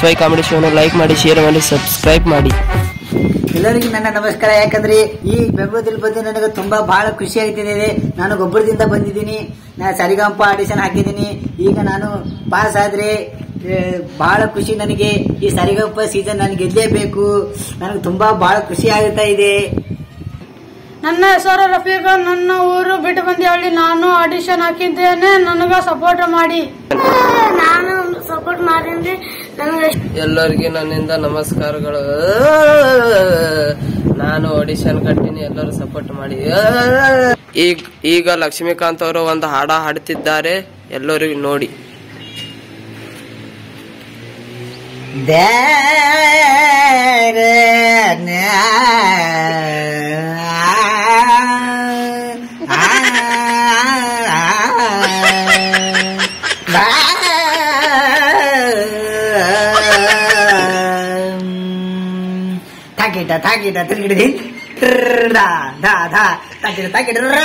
S Y comedy ಶೋನು like ಮಾಡಿ share ಮಾಡಿ ಸಬ್ಸ್ಕ್ರೈಬ್ ಮಾಡಿ ಎಲ್ಲರಿಗೂ ನನ್ನ ನಮಸ್ಕಾರ ಯಾಕಂದ್ರೆ ಈ ಬೆಂಗಳೂರಲ್ಲಿ ಬಂದು ನನಗೆ ತುಂಬಾ ಬಹಳ ಖುಷಿ ಆಗ್ತಿದೆ ನಾನು ಗೊಬ್ಬರದಿಂದ ಬಂದಿದ್ದೀನಿ ನಾನು ಸರಿಗಂಪ ಆಡಿಷನ್ ಹಾಕಿದ್ದೀನಿ ಈಗ ನಾನು ಪಾಸ್ ಆದ್ರೆ ಆ, ಬಹಳ ಖುಷಿ ನನಗೆ ಈ ಸರಿಗಂಪ ಸೀಸನ್ ನನಗೆ ಗೆಲ್ಲೇಬೇಕು ನನಗೆ ತುಂಬಾ ಬಹಳ ಖುಷಿ ಆಗುತ್ತಾ ಇದೆ ನನ್ನ ಹೆಸರು ರಫೀಕ ನನ್ನ ಊರು ಬಿಟ್ಟು ಬಂದಿಹಳ್ಳಿ ನಾನು ಆಡಿಷನ್ ಹಾಕಿದ್ದೇನೆ ನನಗ ಸಪೋರ್ಟ್ ಮಾಡಿ ನಾನು ಸಪೋರ್ಟ್ ಮಾಡಿದ್ರೆ ನನಗೆ ಎಲ್ಲರಿಗೆ ನನ್ನಿಂದ ನಮಸ್ಕಾರಗಳು ನಾನು ಆಡಿಷನ್ ಕಟ್ಟಿನಿ ಎಲ್ಲರೂ ಸಪೋರ್ಟ್ ಮಾಡಿ ಈಗ ಈಗ ಲಕ್ಷ್ಮೀಕಾಂತ್ ಅವರು ಒಂದು ಹಾಡ ಹಾಡ್ತಿದ್ದಾರೆ ಎಲ್ಲರಿಗೂ ನೋಡಿ ತಾಕಿಟ ತಾಕಿಟ ತಿರುಗಿಡಿದಿ ದಾ ದಾ ದಾ ತಾಕಿಟ ತಾಕಿಟ ರಾ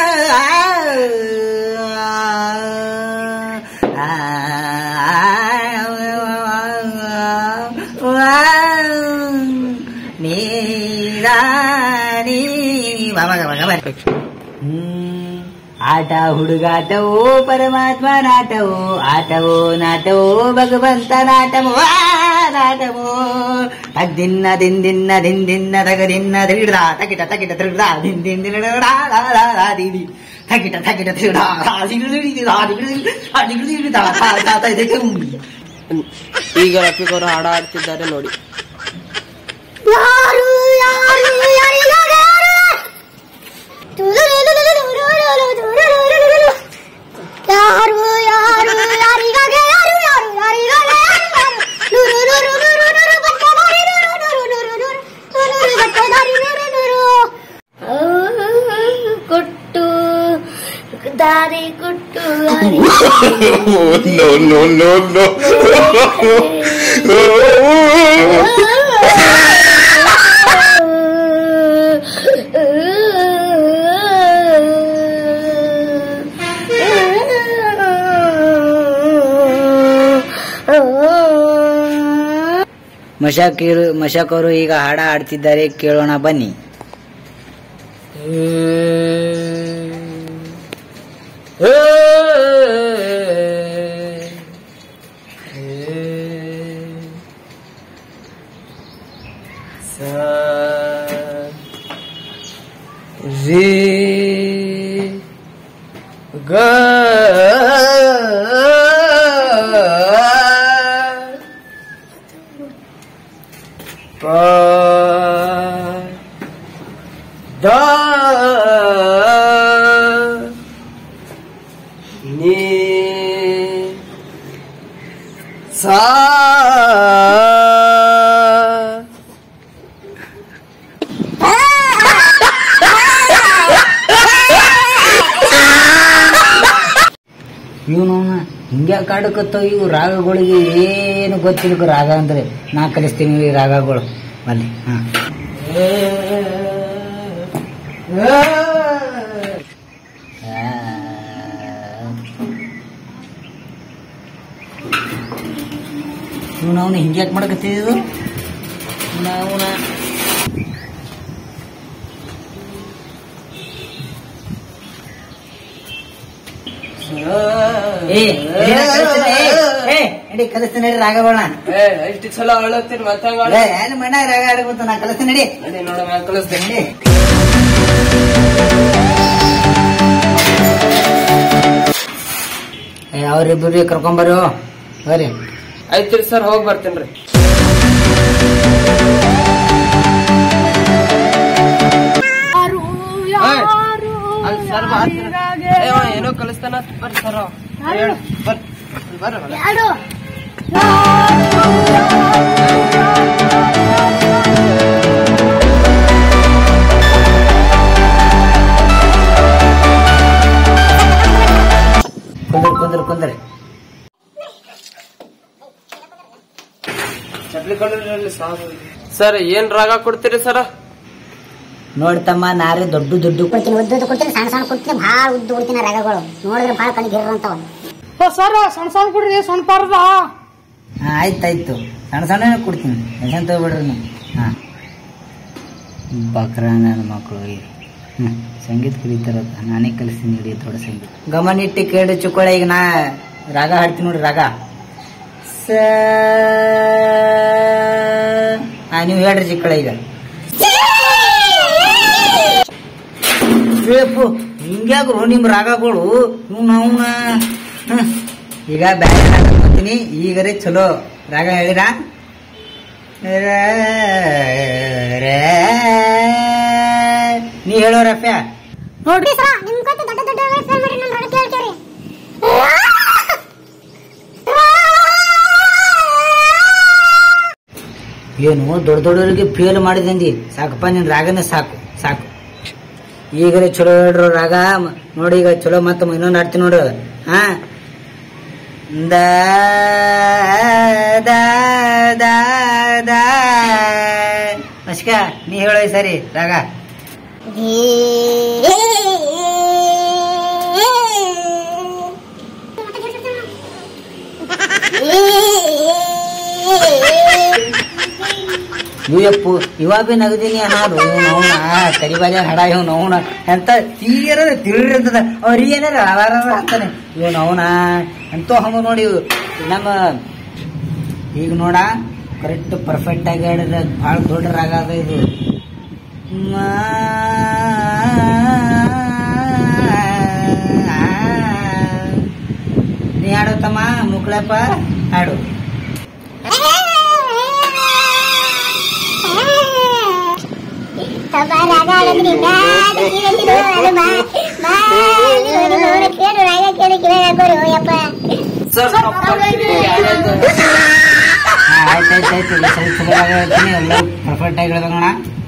ನೀರಾಣಿ ಮಗ ಮಗ ಮಗ ಹ್ಮ್. ಆಟ ಹುಡುಗಾಟವೋ ಪರಮಾತ್ಮ ನಾಟವೋ ಆಟವೋ ನಾಟವೋ ಭಗವಂತ ನಾಟವೋ ಆ ನಾಟವೋ ತಗ್ದಿನ್ನ ದಿಂದಿನ್ನ ದಿಂದಿನ್ನ ತಗದಿನ್ನ ತಿರುಗಿಡ ತಗಿಟ ತಗಿಟ ತಿರುಗಿಡ ದಿನ್ ದಿನ್ ದಿನ ದೀದಿ ತಗಿಟ ತಗಿಟ ತಿರುಗಿಡ ಈಗ ರಫೀಕ್ ಅವರು ಹಾಡ ಹಾಡ್ತಿದ್ದಾರೆ ನೋಡಿ ಯಾರು ಯಾರು ಯಾರಿಗಾಗ ಯಾರು ಯಾರು ಯಾರಿಗಾಗ ಯಾರು ಯಾರು ಯಾರಿಗಾಗ ಕೊಟ್ಟು ದಾರಿ ಕೊಟ್ಟು ಮಶಾಕಿರು ಮಶಾಕರು ಈಗ ಹಾಡ ಹಾಡ್ತಿದ್ದಾರೆ ಕೇಳೋಣ ಬನ್ನಿ ರಿ ಗ ಪ ದ ನಿ ಸಾ ಇವನು ಹಿಂಗೆ ಕಾಡಕತ್ತವ ಇವು ರಾಗಗಳಿಗೆ ಏನು ಗೊತ್ತಿಲ್ಲ ರಾಗ ಅಂದ್ರೆ ನಾ ಕಲಿಸ್ತೀನಿ ಈ ರಾಗಗಳು ಅಲ್ಲಿ ಹಾ ಇವನು ಅವನು ಹಿಂಗೆ ಯಾಕೆ ಮಾಡಕತ್ತಿದ್ದು ಅವನ ಏ ನಡಿ ಕಲಿಸ್ತೀನಿ ನಡಿ ರಾಗಗಳನ್ನ ಎಷ್ಟು ಸಲ ಹೇಳತ್ತೀನಿ ಮತ್ತೆ ಏ, ಏನ್ ಮಣ್ಣ ರಾಗ ಆಡ್ಬೇಕು ನಾ ಕಲಿಸ್ತೀನಿ ನಡಿ ನಡಿ ನೋಡ ಕಳಿಸ್ತೀನಿ ನಡಿ ಏ, ಅವ್ರಿಬ್ರು ಕರ್ಕೊಂಬರು ಬರ್ರಿ ಆಯ್ತು ಸರ್ ಹೋಗಿ ಬರ್ತೀನಿ ರೀ ಯಾರು ಯಾರು ಅಲ್ಲಿ ಸರ್ ಏನೋ ಕಲಿಸ್ತಾನ ಬರ್ರಿ ಸರ್ ಯಾರು? ಬರ್ರಿ ಬರ್ರಿ ಯಾರು ಕುಂದ್ರ ಕುಂದ್ರ ಕುಂದ್ರ ಸರ್ ಏನ್ ರಾಗ ಕೊಡ್ತೀರಿ ಸರ್ ನೋಡ್ತಮ್ಮ ನಾರೇ ದೊಡ್ಡ ದೊಡ್ಡ ಕೊಡ್ತೀನಿ ಉದ್ದುದ್ದು ಕೊಡ್ತೀನಿ ಸಣ್ಣ ಸಣ್ಣ ಕೊಡ್ತೀನಿ ಭಾಳ ಉದ್ದು ಕೊಡ್ತೀನಿ ರಾಗಗಳು ನೋಡಿದ್ರೆ ಭಾಳ ಕಣ್ಣಿಗೆ ಹಿರ ಅಂತವ ಸರ್ ಸಣ್ಣ ಸಣ್ಣ ಕೊಡ್ರಿ ಸಣ್ಣ ಪಾರದ ಹಾ ಆಯ್ತಾಯ್ತು ಸಣ್ಣ ಸಣ್ಣ ಕೊಡ್ತೀನಿ ಟೆನ್ಷನ್ ತಗೋಬೇಡ್ರಿ ನೀವು ಹಾ ಬಕ್ರ ನನ್ನ ಮಕ್ಕಳು ಹ್ಮ್ ಸಂಗೀತ ಕಲಿತಾರ ನಾನೇ ಕಲಿಸ್ತೀನಿ ನೋಡಿ ದೊಡ್ಡ ಸಂಗೀತ ಗಮನಿಟ್ಟು ಕೇಳಿ ಚುಕ್ಕೋಳೆ ಈಗ ನಾ ರಾಗ ಹಾಡ್ತೀನಿ ನೋಡಿ ರಾಗ ಸ ಹಾ ನೀವು ಹೇಳ್ರಿ ಚಿಕ್ಕಳ ಈಗ ಬೇಕು ಹಿಂಗ್ಯಾಕ್ರು ನಿಮ್ ರಾಗಗಳು ಇವ್ ನಾವ್ನ ಹ್ಮ್. ಈಗ ಬ್ಯಾರೆ ರಾಗ ಬರ್ತೀನಿ ಈಗರೇ ಚಲೋ ರಾಗ ಹೇಳಿರಾ ನೀ ಹೇಳೋ ರಫ್ಯಾ ನೋಡ್ರಿ ನಿಮ್ ಗೊತ್ತು ದೊಡ್ಡ ದೊಡ್ಡ ಫೇಲ್ ಮಾಡಿ ನಾನು ಹೊರಗೆ ಕೇಳ್ತೀರಿ ಏನು ದೊಡ್ಡ ದೊಡ್ಡವರಿಗೆ ಫೇಲ್ ಮಾಡಿದಂದಿ ಸಾಕಪ್ಪ ನಿನ್ ರಾಗನೇ ಸಾಕು ಸಾಕು ಈಗಲೇ ಚಲೋ ಹೇಳ್ರು ರಾಗ ಮ- ನೋಡಿ ಈಗ ಚಲೋ ಮತ್ತೆ ಇನ್ನೊಂದು ಆಡ್ತೀನಿ ನೋಡು ಹಾ ದ ದ ದ ದ ಮಸ್ಕ ನೀ ಹೇಳೋ ಈ ಸರಿ ರಾಗ ಇವ್ಯಪ್ಪು ಇವಾಗ ಬಿ ನಗದೀನಿ ಹಾಡು ನೋಣ ಕರಿಬಾಜ ಹಡ ಇವ್ ನೋಣ ಎಂತ ತೀರ ತಿಳಿರ್ತದ ಅವ್ರಿಗೆ ಏನಾರ ಅಲಾರ ಅಂತಾನೆ ಇವ್ ನೋಣ ಎಂತೋ ಹಂಗ ನೋಡಿ ಇವು ನಮ್ಮ ಈಗ ನೋಡ ಕರೆಕ್ಟ್ ಪರ್ಫೆಕ್ಟ್ ಆಗಿ ಹೇಳಿದ್ರೆ ಭಾಳ ದೊಡ್ಡ ರಾಗ ಅದ ಇದು ಮಾ ನೀ ಹಾಡು ತಮ್ಮ ಮುಕ್ಳಪ್ಪ ಹಾಡು ಸರ್ ಆಯ್ತಾಯ್ತಾಯ್ತು ಇಲ್ಲ ಸರಿ ಚಲೋ ರಾಗ ಹೇಳ್ತೀನಿ ಎಲ್ಲ ಪರ್ಫೆಕ್ಟ್ ಆಗಿ ಹೇಳ್ಬೇಕಣ್ಣ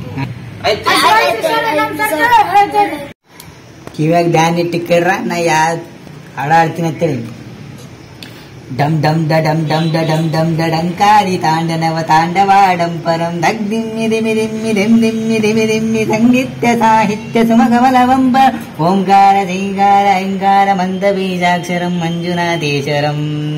ಕಿವ್ಯಾಗ ಧ್ಯಾನ ಇಟ್ಟು ಕೇಳ್ರ ನಾ ಯಾ ಹಾಡ ಆಡ್ತೀನಿ ಅಂತೇಳಿ ಡಮ್ ಡಮ್ ಡ ಡಮ್ ಡಮ್ ಡ ಡಮ್ ಡಮ್ ಡ ಡಂಕಾರಿ ತಾಂಡನವ ತಾಂಡವಾಡಂ ಪರಂ ದಗ್ ದಿಮ್ಮಿ ದಿಮಿ ದಿಮ್ಮಿ ದಿಮ್ ದಿಮ್ಮಿ ದಿಮಿ ದಿಮ್ಮಿ ಸಂಗೀತ್ಯ ಸಾಹಿತ್ಯ ಸುಮಗಮಲವಂಬ ಓಂಕಾರ ಶ್ರೀಂಗಾರ ಐಂಗಾರ ಮಂದ ಬೀಜಾಕ್ಷರಂ ಮಂಜುನಾಥೇಶ್ವರಂ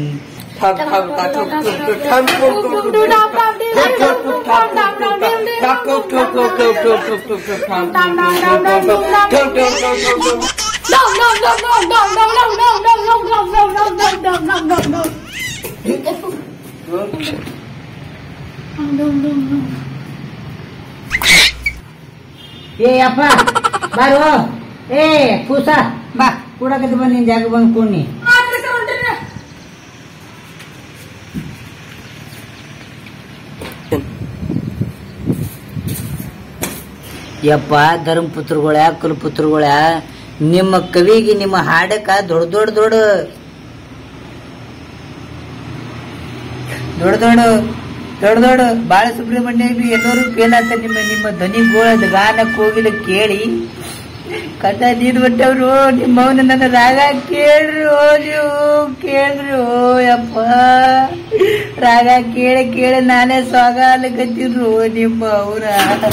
ಏ ಅಪ್ಪ ಬಾರು ಏ ಕೂಸ ಬಾ ಕೂಡಕತ್ತ ಬಂದ್ ನಿನ್ ಜಾಗ ಬಂದ್ ಕೂಡ್ನಿ ಯಪ್ಪ ಧರ್ಮಪುತ್ರಗಳ ಕುಲಪುತ್ರಗಳ ನಿಮ್ಮ ಕವಿಗೆ ನಿಮ್ಮ ಹಾಡಕ್ಕ ದೊಡ್ಡ ದೊಡ್ಡ ದೊಡ್ಡ ದೊಡ್ಡ ದೊಡ್ಡ ದೊಡ್ಡ ದೊಡ್ಡ ಬಾಳ ಸುಬ್ರಹ್ಮಣ್ಯ ಬಿ ಎಲ್ಲರೂ ಫೇಲ್ ಆತ ನಿಮ್ಮ ನಿಮ್ಮ ಧ್ವನಿ ಗೋಳದ ಗಾನಕ್ಕೆ ಹೋಗಿಲ್ಲ ಕೇಳಿ ಕಥ ನೀದ್ ಬಿಟ್ಟವ್ರು ನಿಮ್ಮವನ ನನ್ನ ರಾಗ ಕೇಳ್ರಿ ಓ ನೀವು ಕೇಳ್ರಿ ಓ ಯಪ್ಪ ರಾಗ ಕೇಳಿ ಕೇಳಿ ನಾನೇ ಸ್ವಾಗ ಅಲ್ಲಕತ್ತಿದ್ರು ನಿಮ್ಮ ಅವ್ರ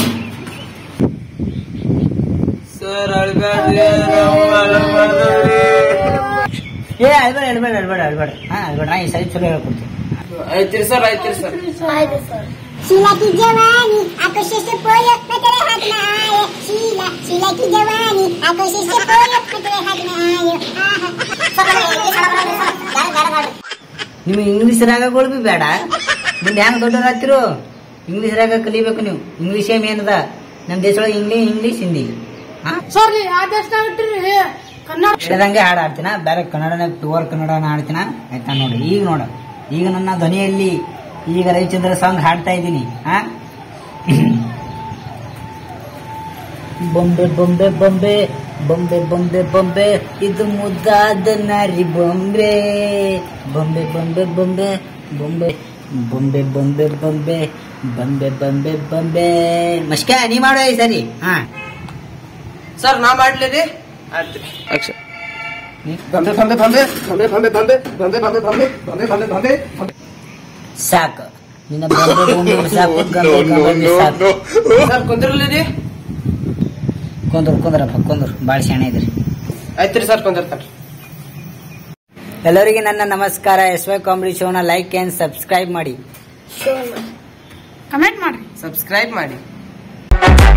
ಸರ್ ಅಳ್ಬೇಡ್ರಿ ನಾವು ಅಳ್ಬಾರ್ದವ್ರಿ. ಏ ಅಳ್ಬೇಡ ಅಳ್ಬೇಡ ಅಳ್ಬೇಡ ಅಳ್ಬೇಡ ಹಾ ಅಳ್ಬೇಡ ನಾ ಈ ಸರಿ ಚಲೋ ಹೇಳ್ಕೊಡ್ತೀನಿ ಆಯ್ತ್ರಿ ಸರ್ ಆಯ್ತ್ರಿ ಸರ್ शीला की जवानी आंखों से से पोयो मैं तेरे हाथ में आए शीला शीला की जवानी आंखों से से पोयो मैं तेरे हाथ में आए ನಿಮಗೆ ಇಂಗ್ಲಿಷ್ ರಾಗಗಳು ಬಿ ಬೇಡ ಮುಂದೆ ಹೆಂಗ್ ದೊಡ್ಡವರಾಗ್ತಿರೋ ಇಂಗ್ಲಿಷ್ ರಾಗ ಕಲಿಬೇಕು ನೀವು ಇಂಗ್ಲಿಷ್ ಏಮ್ ಏನದ ನಮ್ಮ ದೇಶದೊಳಗೆ ಇಂಗ್ಲಿಷ್ ಇಂಗ್ಲಿಷ್ ಹಿಂದಿ ಹಾ ಸರ್ ರೀ ಆ ದೇಶದಾಗ ಇಟ್ಟಿರಿ ಕನ್ನಡ ಹೇಳ್ದಂಗೆ ಹಾಡು ಆಡ್ತೀನ ಬೇರೆ ಕನ್ನಡನಾಗ ಪ್ಯೂರ್ ಕನ್ನಡನ ಆಡ್ತೀನ ಆಯ್ತಾ ನೋಡಿ ಈಗ ನೋಡ ಈಗ ನನ್ನ ಧ್ವನಿಯಲ್ಲಿ ಈಗ ರವಿಚಂದ್ರ ಸಾಂಗ್ ಹಾಡ್ತಾ ಇದ್ದೀನಿ ಹಾ ಬೊಂಬೆ ಬೊಂಬೆ ಬೊಂಬೆ ಬೊಂಬೆ ಬೊಂಬೆ ಬೊಂಬೆ ಇದು ಮುದ್ದಾದ ನಾರಿ ಬೊಂಬೆ ಬೊಂಬೆ ಬೊಂಬೆ ಬೊಂಬೆ ಬೊಂಬೆ ಬೊಂಬೆ ಬೊಂಬೆ ಬೊಂಬೆ ಬೊಂಬೆ ಬೊಂಬೆ ಬೊಂಬೆ ಮಸ್ಕ ನೀ ಮಾಡೋ ಈ ಸರಿ ಹಾ ಸರ್ ನಾ ಮಾಡ್ಲಿ ರೀ ಆಯ್ತ್ರಿ ಅಕ್ಷ ದಂಧೆ ದಂಧೆ ದಂಧೆ ದಂಧೆ ದಂಧೆ ದಂಧೆ ದಂಧೆ ದಂಧೆ ದಂಧೆ ದಂಧೆ ದಂಧೆ ದಂಧೆ ಸಾಕು ನಿನ್ನ ಬೊಂಬೆ ಬೊಂಬೆ ಸಾಕು ಗಂಬೆ ಗಂಬೆ ಸಾಕು ಸರ್ ಕುಂದ್ರಲಿ ರೀ ಕುಂದ್ರ ಕುಂದ್ರಪ್ಪ ಕುಂದ್ರ ಭಾಳ ಶಾಣೆ ಇದ್ರಿ ಆಯ್ತ್ರಿ ಸರ್ ಕುಂದಿರ್ತಾರ ಎಲ್ಲರಿಗೆ ನನ್ನ ನಮಸ್ಕಾರ ಎಸ್ ವೈ ಕಾಮಿಡಿ ಶೋನ ಲೈಕ್ ಅಂಡ್ ಸಬ್ಸ್ಕ್ರೈಬ್ ಮಾಡಿ ಕಮೆಂಟ್ ಮಾಡ್ರಿ ಸಬ್ಸ್ಕ್ರೈಬ್ ಮಾಡಿ